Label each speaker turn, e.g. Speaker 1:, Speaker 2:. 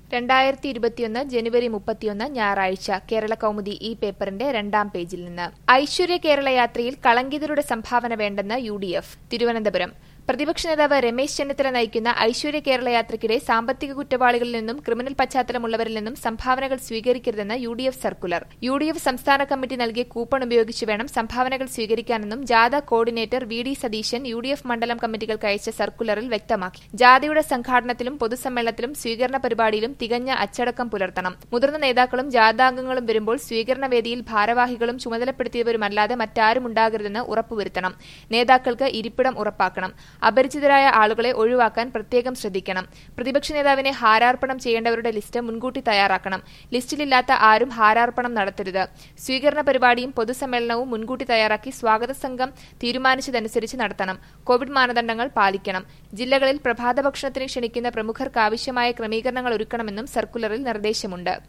Speaker 1: രണ്ടായിരത്തി ഇരുപത്തിയൊന്ന് ജനുവരി മുപ്പത്തിയൊന്ന് ഞായറാഴ്ച കേരള കൗമുദി ഈ പേപ്പറിന്റെ രണ്ടാം പേജിൽ നിന്ന് ഐശ്വര്യ കേരള യാത്രയിൽ കളങ്കിതരുടെ സംഭാവന വേണ്ടെന്ന് യു ഡി എഫ് തിരുവനന്തപുരം പ്രതിപക്ഷ നേതാവ് രമേശ് ചെന്നിത്തല നയിക്കുന്ന ഐശ്വര്യ കേരള യാത്രയ്ക്കിടെ സാമ്പത്തിക കുറ്റവാളികളിൽ നിന്നും ക്രിമിനൽ പശ്ചാത്തലമുള്ളവരിൽ നിന്നും സംഭാവനകൾ സ്വീകരിക്കരുതെന്ന് U D F circular U D F സംസ്ഥാന കമ്മിറ്റി നൽകിയ കൂപ്പൺ ഉപയോഗിച്ച് വേണം സംഭാവനകൾ സ്വീകരിക്കാനെന്നും ജാഥ coordinator V D Satheesan U D F മണ്ഡലം കമ്മിറ്റികൾക്ക് അയച്ച സർക്കുലറിൽ വ്യക്തമാക്കി ജാഥയുടെ സംഘാടനത്തിലും പൊതുസമ്മേളനത്തിലും സ്വീകരണ പരിപാടിയിലും തികഞ്ഞ അച്ചടക്കം പുലർത്തണം മുതിർന്ന നേതാക്കളും ജാഥാംഗങ്ങളും വരുമ്പോൾ സ്വീകരണ വേദിയിൽ ഭാരവാഹികളും ചുമതലപ്പെടുത്തിയവരുമല്ലാതെ മറ്റാരും ഉണ്ടാകരുതെന്ന് ഉറപ്പുവരുത്തണം നേതാക്കൾക്ക് ഇരിപ്പിടം ഉറപ്പാക്കണം അപരിചിതരായ ആളുകളെ ഒഴിവാക്കാൻ പ്രത്യേകം ശ്രദ്ധിക്കണം പ്രതിപക്ഷ നേതാവിനെ ഹാരാർപ്പണം ചെയ്യേണ്ടവരുടെ ലിസ്റ്റ് മുൻകൂട്ടി തയ്യാറാക്കണം ലിസ്റ്റിലില്ലാത്ത ആരും ഹാരാർപ്പണം നടത്തരുത് സ്വീകരണ പരിപാടിയും പൊതുസമ്മേളനവും മുൻകൂട്ടി തയ്യാറാക്കി സ്വാഗത സംഘം തീരുമാനിച്ചതനുസരിച്ച് നടത്തണം കോവിഡ് മാനദണ്ഡങ്ങൾ പാലിക്കണം ജില്ലകളിൽ പ്രഭാത ഭക്ഷണത്തിന് ക്ഷണിക്കുന്ന പ്രമുഖർക്ക് ആവശ്യമായ ക്രമീകരണങ്ങൾ ഒരുക്കണമെന്നും സർക്കുലറിൽ നിർദ്ദേശമുണ്ട്